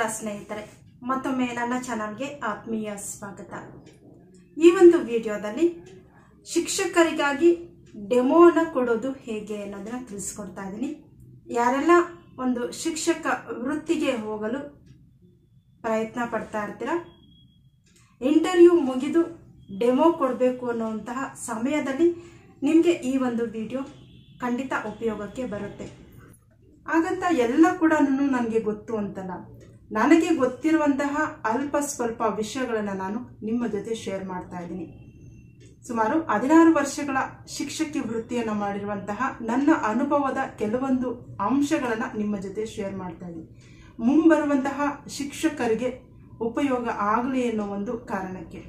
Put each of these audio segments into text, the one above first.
ಸ್ನೇಹಿತರೆ ಮತ್ತೊಮ್ಮೆ ನನ್ನ ಚಾನಲ್ಗೆ ಆತ್ಮೀಯ ಸ್ವಾಗತ ಈ ಒಂದು ವಿಡಿಯೋದಲ್ಲಿ ಶಿಕ್ಷಕರಿಗಾಗಿ ಡೆಮೋನ ಕೊಡೋದು ಹೇಗೆ ಅನ್ನೋದನ್ನ ತಿಳಿಸ್ಕೊಡ್ತಾ ಇದ್ದೀನಿ ಯಾರೆಲ್ಲ ಒಂದು ಶಿಕ್ಷಕ ವೃತ್ತಿಗೆ ಹೋಗಲು ಪ್ರಯತ್ನ ಪಡ್ತಾ ಇರ್ತೀರ ಇಂಟರ್ವ್ಯೂ ಮುಗಿದು ಡೆಮೋ ಕೊಡಬೇಕು ಅನ್ನುವಂತಹ ಸಮಯದಲ್ಲಿ ನಿಮಗೆ ಈ ಒಂದು ವಿಡಿಯೋ ಖಂಡಿತ ಉಪಯೋಗಕ್ಕೆ ಬರುತ್ತೆ ಹಾಗಂತ ಎಲ್ಲ ಕೂಡ ನನಗೆ ಗೊತ್ತು ಅಂತಲ್ಲ ನನಗೆ ಗೊತ್ತಿರುವಂತಹ ಅಲ್ಪ ಸ್ವಲ್ಪ ವಿಷಯಗಳನ್ನು ನಾನು ನಿಮ್ಮ ಜೊತೆ ಶೇರ್ ಮಾಡ್ತಾ ಇದ್ದೀನಿ ಸುಮಾರು ಹದಿನಾರು ವರ್ಷಗಳ ಶಿಕ್ಷಕಿ ವೃತ್ತಿಯನ್ನು ಮಾಡಿರುವಂತಹ ನನ್ನ ಅನುಭವದ ಕೆಲವೊಂದು ಅಂಶಗಳನ್ನು ನಿಮ್ಮ ಜೊತೆ ಶೇರ್ ಮಾಡ್ತಾ ಇದ್ದೀನಿ ಮುಂಬರುವಂತಹ ಶಿಕ್ಷಕರಿಗೆ ಉಪಯೋಗ ಆಗಲಿ ಅನ್ನೋ ಒಂದು ಕಾರಣಕ್ಕೆ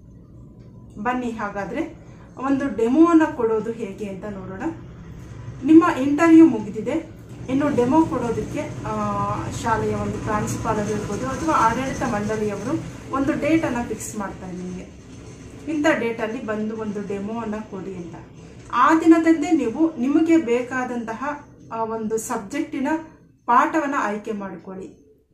ಬನ್ನಿ ಹಾಗಾದರೆ ಒಂದು ಡೆಮೋವನ್ನು ಕೊಡೋದು ಹೇಗೆ ಅಂತ ನೋಡೋಣ ನಿಮ್ಮ ಇಂಟರ್ವ್ಯೂ ಮುಗಿದಿದೆ ಇನ್ನು ಡೆಮೋ ಕೊಡೋದಕ್ಕೆ ಆ, ಶಾಲೆಯ ಒಂದು ಪ್ರಾಂಶುಪಾಲರು ಇರ್ಬೋದು ಅಥವಾ ಆಡಳಿತ ಮಂಡಳಿಯವರು ಒಂದು ಡೇಟನ್ನು ಫಿಕ್ಸ್ ಮಾಡ್ತಾರೆ ನಿಮಗೆ ಇಂಥ ಡೇಟಲ್ಲಿ ಬಂದು ಒಂದು ಡೆಮೋವನ್ನು ಕೊಡಿ ಅಂತ ಆ ದಿನದಂದೇ ನೀವು ನಿಮಗೆ ಬೇಕಾದಂತಹ ಆ ಒಂದು ಸಬ್ಜೆಕ್ಟಿನ ಪಾಠವನ್ನು ಆಯ್ಕೆ ಮಾಡಿಕೊಳ್ಳಿ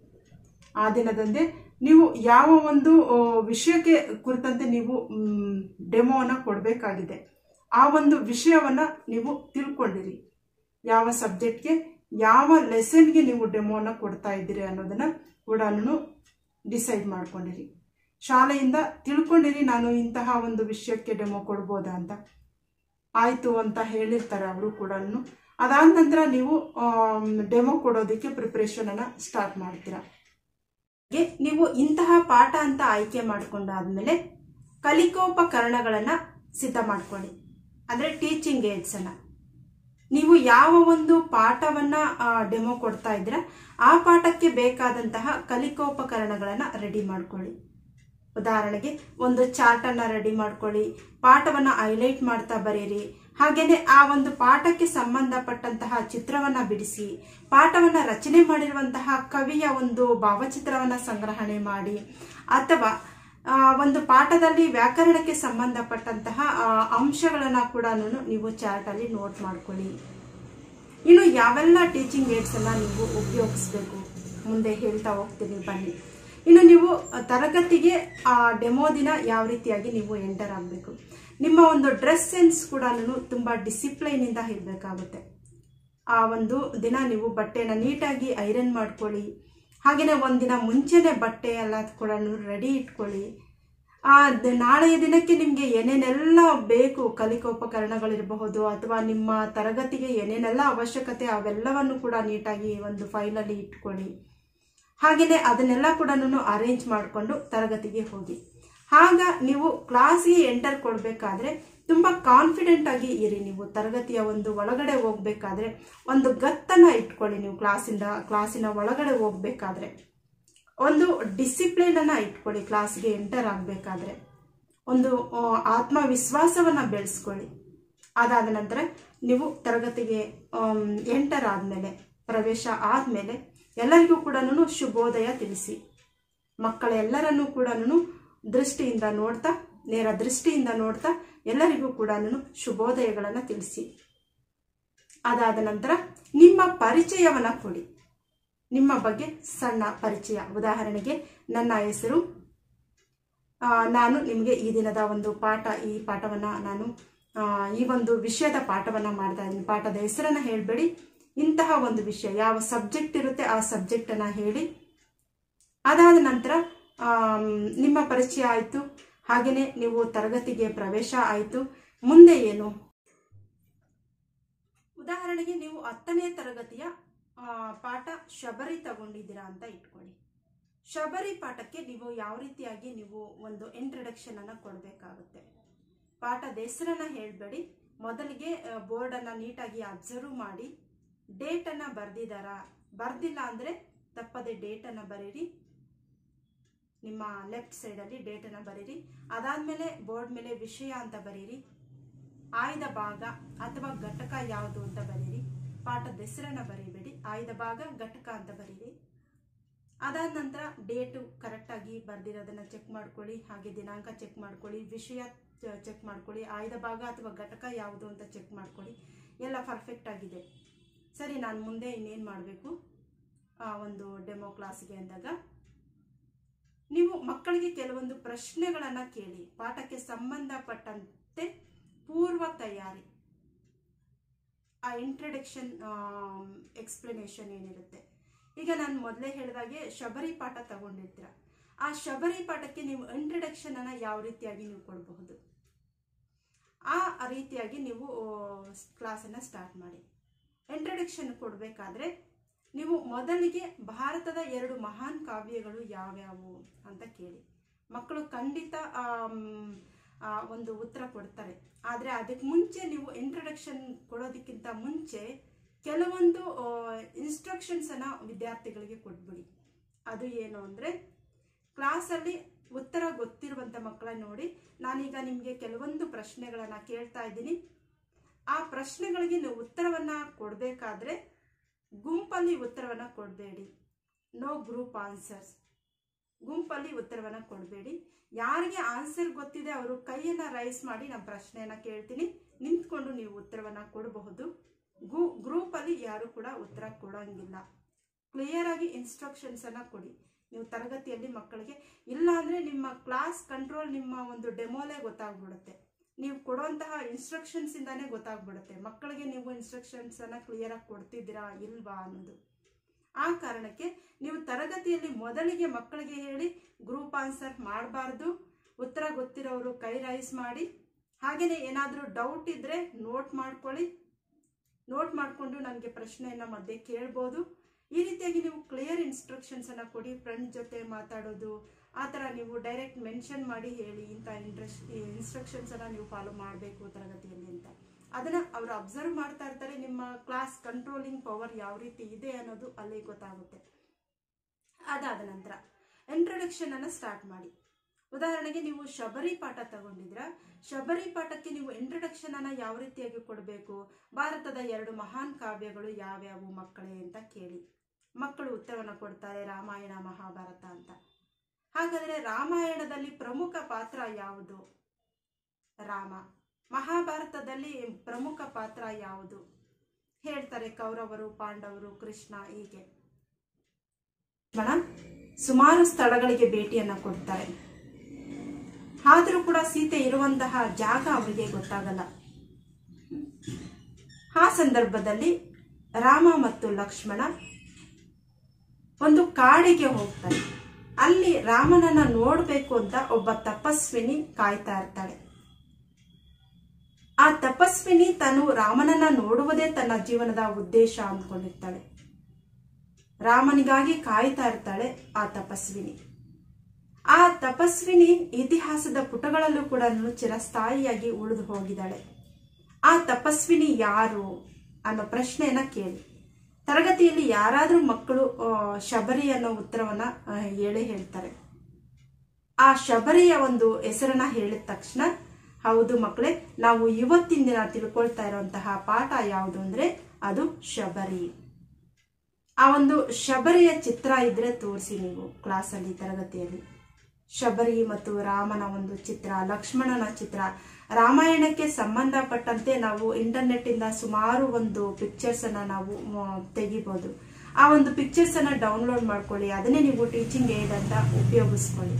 ಆ ದಿನದಂದೇ ನೀವು ಯಾವ ಒಂದು ಆ, ವಿಷಯಕ್ಕೆ ಕುರಿತಂತೆ ನೀವು ಡೆಮೋವನ್ನು ಕೊಡಬೇಕಾಗಿದೆ ಆ ಒಂದು ವಿಷಯವನ್ನು ನೀವು ತಿಳ್ಕೊಂಡಿರಿ ಯಾವ ಸಬ್ಜೆಕ್ಟ್ಗೆ ಯಾವ ಲೆಸನ್ಗೆ ನೀವು ಡೆಮೋನ ಕೊಡ್ತಾ ಇದ್ದೀರಿ ಅನ್ನೋದನ್ನ ಕೂಡ ಡಿಸೈಡ್ ಮಾಡ್ಕೊಂಡಿರಿ ಶಾಲೆಯಿಂದ ತಿಳ್ಕೊಂಡಿರಿ ನಾನು ಇಂತಹ ಒಂದು ವಿಷಯಕ್ಕೆ ಡೆಮೋ ಕೊಡ್ಬೋದಾ ಅಂತ ಆಯಿತು ಅಂತ ಹೇಳಿರ್ತಾರೆ ಅವರು ಕೂಡ ಅದಾದ ನಂತರ ನೀವು ಡೆಮೋ ಕೊಡೋದಕ್ಕೆ ಪ್ರಿಪ್ರೇಷನನ್ನು ಸ್ಟಾರ್ಟ್ ಮಾಡ್ತೀರಾ ಹಾಗೆ ನೀವು ಇಂತಹ ಪಾಠ ಅಂತ ಆಯ್ಕೆ ಮಾಡ್ಕೊಂಡಾದ್ಮೇಲೆ ಕಲಿಕೋಪಕರಣಗಳನ್ನು ಸಿದ್ಧ ಮಾಡ್ಕೊಳ್ಳಿ ಅಂದರೆ ಟೀಚಿಂಗ್ ಏಡ್ಸನ್ನು ನೀವು ಯಾವ ಒಂದು ಪಾಠವನ್ನ ಡೆಮೋ ಕೊಡ್ತಾ ಇದ್ದೀರಾ ಆ ಪಾಠಕ್ಕೆ ಬೇಕಾದಂತಹ ಕಲಿಕೋಪಕರಣಗಳನ್ನು ರೆಡಿ ಮಾಡ್ಕೊಳ್ಳಿ ಉದಾಹರಣೆಗೆ ಒಂದು ಚಾರ್ಟನ್ನು ರೆಡಿ ಮಾಡ್ಕೊಳ್ಳಿ ಪಾಠವನ್ನು ಹೈಲೈಟ್ ಮಾಡ್ತಾ ಬರೀರಿ ಹಾಗೆಯೇ ಆ ಒಂದು ಪಾಠಕ್ಕೆ ಸಂಬಂಧಪಟ್ಟಂತಹ ಚಿತ್ರವನ್ನು ಬಿಡಿಸಿ ಪಾಠವನ್ನು ರಚನೆ ಮಾಡಿರುವಂತಹ ಕವಿಯ ಒಂದು ಭಾವಚಿತ್ರವನ್ನು ಸಂಗ್ರಹಣೆ ಮಾಡಿ ಅಥವಾ ಆ, ಒಂದು ಪಾಠದಲ್ಲಿ ವ್ಯಾಕರಣಕ್ಕೆ ಸಂಬಂಧಪಟ್ಟಂತಹ ಅಂಶಗಳನ್ನು ಕೂಡ ನೀವು ಚಾರ್ಟಲ್ಲಿ ನೋಟ್ ಮಾಡ್ಕೊಳ್ಳಿ ಇನ್ನು ಯಾವೆಲ್ಲ ಟೀಚಿಂಗ್ ಏಡ್ಸನ್ನು ನೀವು ಉಪಯೋಗಿಸ್ಬೇಕು ಮುಂದೆ ಹೇಳ್ತಾ ಹೋಗ್ತೀನಿ ಬನ್ನಿ ಇನ್ನು ನೀವು ತರಗತಿಗೆ ಆ ಡೆಮೋ ದಿನ ಯಾವ ರೀತಿಯಾಗಿ ನೀವು ಎಂಟರ್ ಆಗಬೇಕು ನಿಮ್ಮ ಒಂದು ಡ್ರೆಸ್ ಸೆನ್ಸ್ ಕೂಡ ತುಂಬ ಡಿಸಿಪ್ಲೈನಿಂದ ಇರಬೇಕಾಗುತ್ತೆ ಆ ಒಂದು ದಿನ ನೀವು ಬಟ್ಟೆನ ನೀಟಾಗಿ ಐರನ್ ಮಾಡ್ಕೊಳ್ಳಿ ಹಾಗೆಯೇ ಒಂದಿನ ಮುಂಚೆನೆ ಬಟ್ಟೆ ಎಲ್ಲ ಕೂಡ ರೆಡಿ ಇಟ್ಕೊಳ್ಳಿ ಆ ದ- ನಾಳೆಯ ದಿನಕ್ಕೆ ನಿಮಗೆ ಏನೇನೆಲ್ಲ ಬೇಕು ಕಲಿಕೋಪಕರಣಗಳಿರಬಹುದು ಅಥವಾ ನಿಮ್ಮ ತರಗತಿಗೆ ಏನೇನೆಲ್ಲ ಅವಶ್ಯಕತೆ ಅವೆಲ್ಲವನ್ನು ಕೂಡ ನೀಟಾಗಿ ಒಂದು ಫೈಲಲ್ಲಿ ಇಟ್ಕೊಳ್ಳಿ ಹಾಗೆಯೇ ಅದನ್ನೆಲ್ಲ ಕೂಡ ಅರೇಂಜ್ ಮಾಡಿಕೊಂಡು ತರಗತಿಗೆ ಹೋಗಿ ಆಗ ನೀವು ಕ್ಲಾಸ್ಗೆ ಎಂಟರ್ ಕೊಡಬೇಕಾದ್ರೆ ತುಂಬ ಕಾನ್ಫಿಡೆಂಟ್ ಆಗಿ ಇರಿ ನೀವು ತರಗತಿಯ ಒಂದು ಒಳಗಡೆ ಹೋಗ್ಬೇಕಾದ್ರೆ ಒಂದು ಗತ್ತನ್ನು ಇಟ್ಕೊಳ್ಳಿ ನೀವು ಕ್ಲಾಸಿಂದ ಕ್ಲಾಸಿನ ಒಳಗಡೆ ಹೋಗ್ಬೇಕಾದ್ರೆ ಒಂದು ಡಿಸಿಪ್ಲಿನನ್ನು ಇಟ್ಕೊಳ್ಳಿ ಕ್ಲಾಸ್ಗೆ ಎಂಟರ್ ಆಗಬೇಕಾದ್ರೆ ಒಂದು ಆ, ಆತ್ಮವಿಶ್ವಾಸವನ್ನು ಬೆಳೆಸ್ಕೊಳ್ಳಿ ಅದಾದ ನಂತರ ನೀವು ತರಗತಿಗೆ ಎಂಟರ್ ಆದಮೇಲೆ ಪ್ರವೇಶ ಆದಮೇಲೆ ಎಲ್ಲರಿಗೂ ಕೂಡ ಶುಭೋದಯ ತಿಳಿಸಿ ಮಕ್ಕಳೆಲ್ಲರನ್ನೂ ಕೂಡ ದೃಷ್ಟಿಯಿಂದ ನೋಡ್ತಾ ನೇರ ದೃಷ್ಟಿಯಿಂದ ನೋಡ್ತಾ ಎಲ್ಲರಿಗೂ ಕೂಡ ಶುಭೋದಯಗಳನ್ನು ತಿಳಿಸಿ ಅದಾದ ನಂತರ ನಿಮ್ಮ ಪರಿಚಯವನ್ನು ಕೊಡಿ ನಿಮ್ಮ ಬಗ್ಗೆ ಸಣ್ಣ ಪರಿಚಯ ಉದಾಹರಣೆಗೆ ನನ್ನ ಹೆಸರು ಆ, ನಾನು ನಿಮಗೆ ಈ ದಿನದ ಒಂದು ಪಾಠ ಈ ಪಾಠವನ್ನು ನಾನು ಆ, ಈ ಒಂದು ವಿಷಯದ ಪಾಠವನ್ನು ಮಾಡ್ತಾ ಇದ್ದೀನಿ ಪಾಠದ ಹೆಸರನ್ನು ಹೇಳಬೇಡಿ ಇಂತಹ ಒಂದು ವಿಷಯ ಯಾವ ಸಬ್ಜೆಕ್ಟ್ ಇರುತ್ತೆ ಆ ಸಬ್ಜೆಕ್ಟನ್ನು ಹೇಳಿ ಅದಾದ ನಂತರ ಆಮ್, ನಿಮ್ಮ ಪರಿಚಯ ಆಯಿತು ಹಾಗೆಯೇ ನೀವು ತರಗತಿಗೆ ಪ್ರವೇಶ ಆಯಿತು ಮುಂದೆ ಏನು ಉದಾಹರಣೆಗೆ ನೀವು ಹತ್ತನೇ ತರಗತಿಯ ಆ, ಪಾಠ ಶಬರಿ ತಗೊಂಡಿದ್ದೀರಾ ಅಂತ ಇಟ್ಕೊಳ್ಳಿ ಶಬರಿ ಪಾಠಕ್ಕೆ ನೀವು ಯಾವ ರೀತಿಯಾಗಿ ನೀವು ಒಂದು ಇಂಟ್ರಡಕ್ಷನ್ ಅನ್ನ ಕೊಡಬೇಕಾಗುತ್ತೆ ಪಾಠದ ಹೆಸರನ್ನ ಹೇಳಬೇಡಿ ಮೊದಲಿಗೆ ಬೋರ್ಡನ್ನು ನೀಟಾಗಿ ಅಬ್ಸರ್ವ್ ಮಾಡಿ ಡೇಟನ್ನು ಬರೆದಿದ್ದಾರಾ ಬರ್ದಿಲ್ಲ ಅಂದರೆ ತಪ್ಪದೆ ಡೇಟನ್ನು ಬರೀರಿ ನಿಮ್ಮ ಲೆಫ್ಟ್ ಸೈಡಲ್ಲಿ ಡೇಟನ್ನು ಬರೀರಿ ಅದಾದಮೇಲೆ ಬೋರ್ಡ್ ಮೇಲೆ ವಿಷಯ ಅಂತ ಬರೀರಿ ಆಯ್ದ ಭಾಗ ಅಥವಾ ಘಟಕ ಯಾವುದು ಅಂತ ಬರೀರಿ ಪಾಠದ ಹೆಸರನ್ನು ಬರೀಬೇಡಿ ಆಯ್ದ ಭಾಗ ಘಟಕ ಅಂತ ಬರೀರಿ ಅದಾದ ನಂತರ ಡೇಟು ಕರೆಕ್ಟಾಗಿ ಬರೆದಿರೋದನ್ನು ಚೆಕ್ ಮಾಡ್ಕೊಳ್ಳಿ ಹಾಗೆ ದಿನಾಂಕ ಚೆಕ್ ಮಾಡ್ಕೊಳ್ಳಿ ವಿಷಯ ಚೆಕ್ ಮಾಡ್ಕೊಳ್ಳಿ ಆಯ್ದ ಭಾಗ ಅಥವಾ ಘಟಕ ಯಾವುದು ಅಂತ ಚೆಕ್ ಮಾಡ್ಕೊಳ್ಳಿ ಎಲ್ಲ ಪರ್ಫೆಕ್ಟ್ ಆಗಿದೆ ಸರಿ ನಾನು ಮುಂದೆ ಇನ್ನೇನು ಮಾಡಬೇಕು ಒಂದು ಡೆಮೋ ಕ್ಲಾಸ್ಗೆ ಅಂದಾಗ ನೀವು ಮಕ್ಕಳಿಗೆ ಕೆಲವೊಂದು ಪ್ರಶ್ನೆಗಳನ್ನು ಕೇಳಿ ಪಾಠಕ್ಕೆ ಸಂಬಂಧಪಟ್ಟಂತೆ ಪೂರ್ವ ತಯಾರಿ ಆ ಇಂಟ್ರಡಕ್ಷನ್ ಎಕ್ಸ್ಪ್ಲನೇಷನ್ ಏನಿರುತ್ತೆ ಈಗ ನಾನು ಮೊದಲೇ ಹೇಳಿದಾಗೆ ಶಬರಿ ಪಾಠ ತಗೊಂಡಿರ್ತೀರ ಆ ಶಬರಿ ಪಾಠಕ್ಕೆ ನೀವು ಇಂಟ್ರಡಕ್ಷನ್ ಅನ್ನ ಯಾವ ರೀತಿಯಾಗಿ ನೀವು ಕೊಡಬಹುದು ಆ ರೀತಿಯಾಗಿ ನೀವು ಕ್ಲಾಸನ್ನು ಸ್ಟಾರ್ಟ್ ಮಾಡಿ ಇಂಟ್ರಡಕ್ಷನ್ ಕೊಡಬೇಕಾದ್ರೆ ನೀವು ಮೊದಲಿಗೆ ಭಾರತದ ಎರಡು ಮಹಾನ್ ಕಾವ್ಯಗಳು ಯಾವ್ಯಾವು ಅಂತ ಕೇಳಿ ಮಕ್ಕಳು ಖಂಡಿತ ಆಮ್, ಆ, ಒಂದು ಉತ್ತರ ಕೊಡ್ತಾರೆ ಆದರೆ ಅದಕ್ಕೆ ಮುಂಚೆ ನೀವು ಇಂಟ್ರಡಕ್ಷನ್ ಕೊಡೋದಕ್ಕಿಂತ ಮುಂಚೆ ಕೆಲವೊಂದು ಇನ್ಸ್ಟ್ರಕ್ಷನ್ಸನ್ನು ವಿದ್ಯಾರ್ಥಿಗಳಿಗೆ ಕೊಟ್ಬಿಡಿ ಅದು ಏನು ಅಂದರೆ ಕ್ಲಾಸಲ್ಲಿ ಉತ್ತರ ಗೊತ್ತಿರುವಂಥ ಮಕ್ಕಳ ನೋಡಿ ನಾನೀಗ ನಿಮಗೆ ಕೆಲವೊಂದು ಪ್ರಶ್ನೆಗಳನ್ನು ಕೇಳ್ತಾ ಇದ್ದೀನಿ ಆ ಪ್ರಶ್ನೆಗಳಿಗೆ ನೀವು ಉತ್ತರವನ್ನು ಕೊಡಬೇಕಾದ್ರೆ ಗುಂಪಲ್ಲಿ ಉತ್ತರವನ್ನು ಕೊಡಬೇಡಿ ನೋ ಗ್ರೂಪ್ ಆನ್ಸರ್ಸ್ ಗುಂಪಲ್ಲಿ ಉತ್ತರವನ್ನು ಕೊಡಬೇಡಿ ಯಾರಿಗೆ ಆನ್ಸರ್ ಗೊತ್ತಿದೆ ಅವರು ಕೈಯನ್ನು ರೈಸ್ ಮಾಡಿ ನಾನು ಪ್ರಶ್ನೆಯನ್ನು ಕೇಳ್ತೀನಿ ನಿಂತ್ಕೊಂಡು ನೀವು ಉತ್ತರವನ್ನು ಕೊಡಬಹುದು ಗು ಗ್ರೂಪಲ್ಲಿ ಯಾರು ಕೂಡ ಉತ್ತರ ಕೊಡೋಂಗಿಲ್ಲ ಕ್ಲಿಯರ್ ಆಗಿ ಇನ್ಸ್ಟ್ರಕ್ಷನ್ಸ್ ಅನ್ನ ಕೊಡಿ ನೀವು ತರಗತಿಯಲ್ಲಿ ಮಕ್ಕಳಿಗೆ ಇಲ್ಲ ಅಂದ್ರೆ ನಿಮ್ಮ ಕ್ಲಾಸ್ ಕಂಟ್ರೋಲ್ ನಿಮ್ಮ ಒಂದು ಡೆಮೋಲೇ ಗೊತ್ತಾಗ್ಬಿಡುತ್ತೆ ನೀವು ಕೊಡುವಂತಹ ಇನ್ಸ್ಟ್ರಕ್ಷನ್ಸ್ ಇಂದಾನೇ ಗೊತ್ತಾಗ್ಬಿಡುತ್ತೆ ಮಕ್ಕಳಿಗೆ ನೀವು ಇನ್ಸ್ಟ್ರಕ್ಷನ್ಸ್ ಅನ್ನ ಕ್ಲಿಯರ್ ಆಗಿ ಕೊಡ್ತಿದ್ದೀರಾ ಇಲ್ವಾ ಅನ್ನೋದು ಆ ಕಾರಣಕ್ಕೆ ನೀವು ತರಗತಿಯಲ್ಲಿ ಮೊದಲಿಗೆ ಮಕ್ಕಳಿಗೆ ಹೇಳಿ ಗ್ರೂಪ್ ಆನ್ಸರ್ ಮಾಡಬಾರ್ದು ಉತ್ತರ ಗೊತ್ತಿರೋರು ಕೈ ರೈಸ್ ಮಾಡಿ ಹಾಗೆಯೇ ಏನಾದರೂ ಡೌಟ್ ಇದ್ದರೆ ನೋಟ್ ಮಾಡ್ಕೊಳ್ಳಿ ನೋಟ್ ಮಾಡಿಕೊಂಡು ನನಗೆ ಪ್ರಶ್ನೆಯನ್ನು ಮಧ್ಯೆ ಕೇಳ್ಬೋದು ಈ ರೀತಿಯಾಗಿ ನೀವು ಕ್ಲಿಯರ್ ಇನ್ಸ್ಟ್ರಕ್ಷನ್ಸ್ ಅನ್ನ ಕೊಡಿ ಫ್ರೆಂಡ್ ಜೊತೆ ಮಾತಾಡೋದು ಆ ಥರ ನೀವು ಡೈರೆಕ್ಟ್ ಮೆನ್ಷನ್ ಮಾಡಿ ಹೇಳಿ ಇಂಥ ಇಂಟ್ರೆಸ್ಟ್ ಇನ್ಸ್ಟ್ರಕ್ಷನ್ಸ್ ಅನ್ನ ನೀವು ಫಾಲೋ ಮಾಡಬೇಕು ತರಗತಿಯಲ್ಲಿ ಅಂತ ಅದನ್ನ ಅವರು ಅಬ್ಸರ್ವ್ ಮಾಡ್ತಾ ಇರ್ತಾರೆ ನಿಮ್ಮ ಕ್ಲಾಸ್ ಕಂಟ್ರೋಲಿಂಗ್ ಪವರ್ ಯಾವ ರೀತಿ ಇದೆ ಅನ್ನೋದು ಅಲ್ಲಿ ಗೊತ್ತಾಗುತ್ತೆ ಅದಾದ ನಂತರ ಇಂಟ್ರೊಡಕ್ಷನ್ ಅನ್ನ ಸ್ಟಾರ್ಟ್ ಮಾಡಿ ಉದಾಹರಣೆಗೆ ನೀವು ಶಬರಿ ಪಾಠ ತಗೊಂಡಿದ್ರ ಶಬರಿ ಪಾಠಕ್ಕೆ ನೀವು ಇಂಟ್ರೊಡಕ್ಷನ್ ಅನ್ನ ಯಾವ ರೀತಿಯಾಗಿ ಕೊಡಬೇಕು ಭಾರತದ ಎರಡು ಮಹಾನ್ ಕಾವ್ಯಗಳು ಯಾವ್ಯಾವು ಮಕ್ಕಳೇ ಅಂತ ಕೇಳಿ ಮಕ್ಕಳು ಉತ್ತರವನ್ನು ಕೊಡ್ತಾರೆ ರಾಮಾಯಣ ಮಹಾಭಾರತ ಅಂತ ಹಾಗಾದರೆ ರಾಮಾಯಣದಲ್ಲಿ ಪ್ರಮುಖ ಪಾತ್ರ ಯಾವುದು ರಾಮ ಮಹಾಭಾರತದಲ್ಲಿ ಪ್ರಮುಖ ಪಾತ್ರ ಯಾವುದು ಹೇಳ್ತಾರೆ ಕೌರವರು ಪಾಂಡವರು ಕೃಷ್ಣ ಹೀಗೆ ಲಕ್ಷ್ಮಣ ಸುಮಾರು ಸ್ಥಳಗಳಿಗೆ ಭೇಟಿಯನ್ನ ಕೊಡ್ತಾರೆ ಆದರೂ ಕೂಡ ಸೀತೆ ಇರುವಂತಹ ಜಾಗ ಅವರಿಗೆ ಗೊತ್ತಾಗಲ್ಲ ಆ ಸಂದರ್ಭದಲ್ಲಿ ರಾಮ ಮತ್ತು ಲಕ್ಷ್ಮಣ ಒಂದು ಕಾಡಿಗೆ ಹೋಗ್ತಾರೆ ಅಲ್ಲಿ ರಾಮನನ್ನ ನೋಡ್ಬೇಕು ಅಂತ ಒಬ್ಬ ತಪಸ್ವಿನಿ ಕಾಯ್ತಾ ಇರ್ತಾಳೆ ಆ ತಪಸ್ವಿನಿ ತಾನು ರಾಮನನ್ನ ನೋಡುವುದೇ ತನ್ನ ಜೀವನದ ಉದ್ದೇಶ ಅಂದ್ಕೊಂಡಿರ್ತಾಳೆ ರಾಮನಿಗಾಗಿ ಕಾಯ್ತಾ ಇರ್ತಾಳೆ ಆ ತಪಸ್ವಿನಿ ಆ ತಪಸ್ವಿನಿ ಇತಿಹಾಸದ ಪುಟಗಳಲ್ಲೂ ಕೂಡ ಚಿರಸ್ಥಾಯಿಯಾಗಿ ಉಳಿದು ಹೋಗಿದ್ದಾಳೆ ಆ ತಪಸ್ವಿನಿ ಯಾರು ಅನ್ನೋ ಪ್ರಶ್ನೆಯನ್ನ ಕೇಳಿ ತರಗತಿಯಲ್ಲಿ ಯಾರಾದ್ರೂ ಮಕ್ಕಳು ಆ, ಶಬರಿ ಅನ್ನೋ ಉತ್ತರವನ್ನ ಆ, ಹೇಳೇ ಹೇಳ್ತಾರೆ ಆ ಶಬರಿಯ ಒಂದು ಹೆಸರನ್ನ ಹೇಳಿದ ತಕ್ಷಣ ಹೌದು ಮಕ್ಕಳೇ ನಾವು ಇವತ್ತಿನ ದಿನ ತಿಳ್ಕೊಳ್ತಾ ಇರುವಂತಹ ಪಾಠ ಯಾವುದು ಅಂದ್ರೆ ಅದು ಶಬರಿ ಆ ಒಂದು ಶಬರಿಯ ಚಿತ್ರ ಇದ್ರೆ ತೋರಿಸಿ ನೀವು ಕ್ಲಾಸಲ್ಲಿ ತರಗತಿಯಲ್ಲಿ ಶಬರಿ ಮತ್ತು ರಾಮನ ಒಂದು ಚಿತ್ರ ಲಕ್ಷ್ಮಣನ ಚಿತ್ರ ರಾಮಾಯಣಕ್ಕೆ ಸಂಬಂಧಪಟ್ಟಂತೆ ನಾವು ಇಂಟರ್ನೆಟ್ ಇಂದ ಸುಮಾರು ಒಂದು ಪಿಕ್ಚರ್ಸ್ ಅನ್ನ ನಾವು ಮ, ತೆಗಿಬಹುದು ಆ ಒಂದು ಪಿಕ್ಚರ್ಸ್ ಅನ್ನ ಡೌನ್ಲೋಡ್ ಮಾಡ್ಕೊಳ್ಳಿ ಅದನ್ನೇ ನೀವು ಟೀಚಿಂಗ್ ಏಡ್ ಅಂತ ಉಪಯೋಗಿಸ್ಕೊಳ್ಳಿ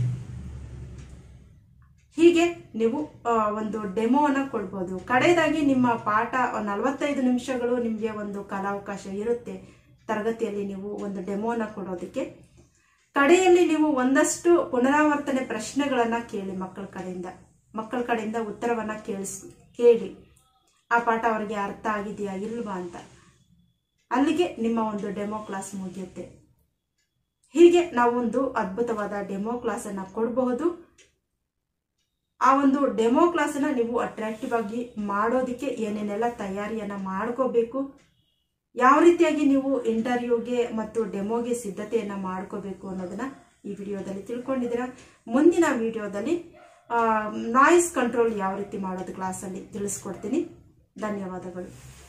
ಹೀಗೆ ನೀವು ಆ, ಒಂದು ಡೆಮೋನ ಕೊಡ್ಬೋದು ಕಡೆಯದಾಗಿ ನಿಮ್ಮ ಪಾಠ ನಲವತ್ತೈದು ನಿಮಿಷಗಳು ನಿಮಗೆ ಒಂದು ಕಾಲಾವಕಾಶ ಇರುತ್ತೆ ತರಗತಿಯಲ್ಲಿ ನೀವು ಒಂದು ಡೆಮೋನ ಕೊಡೋದಕ್ಕೆ ಕಡೆಯಲ್ಲಿ ನೀವು ಒಂದಷ್ಟು ಪುನರಾವರ್ತನೆ ಪ್ರಶ್ನೆಗಳನ್ನ ಕೇಳಿ ಮಕ್ಕಳ ಕಡೆಯಿಂದ ಮಕ್ಕಳ ಕಡೆಯಿಂದ ಉತ್ತರವನ್ನ ಕೇಳಿಸ್ ಕೇಳಿ ಆ ಪಾಠ ಅವರಿಗೆ ಅರ್ಥ ಆಗಿದೆಯಾ ಇಲ್ವಾ ಅಂತ ಅಲ್ಲಿಗೆ ನಿಮ್ಮ ಒಂದು ಡೆಮೋ ಕ್ಲಾಸ್ ಮುಗಿಯುತ್ತೆ ಹೀಗೆ ನಾವೊಂದು ಅದ್ಭುತವಾದ ಡೆಮೋ ಕ್ಲಾಸ್ ಅನ್ನ ಕೊಡಬಹುದು ಆ ಒಂದು ಡೆಮೋ ಕ್ಲಾಸನ್ನ ನೀವು ಅಟ್ರಾಕ್ಟಿವ್ ಆಗಿ ಮಾಡೋದಕ್ಕೆ ಏನೇನೆಲ್ಲ ತಯಾರಿಯನ್ನ ಮಾಡ್ಕೋಬೇಕು ಯಾವ ರೀತಿಯಾಗಿ ನೀವು ಇಂಟರ್ವ್ಯೂಗೆ ಮತ್ತು ಡೆಮೋಗೆ ಸಿದ್ಧತೆಯನ್ನ ಮಾಡ್ಕೋಬೇಕು ಅನ್ನೋದನ್ನ ಈ ವಿಡಿಯೋದಲ್ಲಿ ತಿಳ್ಕೊಂಡಿದ್ದೀರಾ ಮುಂದಿನ ವಿಡಿಯೋದಲ್ಲಿ ನಾಯ್ಸ್ ಕಂಟ್ರೋಲ್ ಯಾವ ರೀತಿ ಮಾಡೋದು ಕ್ಲಾಸಲ್ಲಿ ತಿಳಿಸ್ಕೊಡ್ತೀನಿ ಧನ್ಯವಾದಗಳು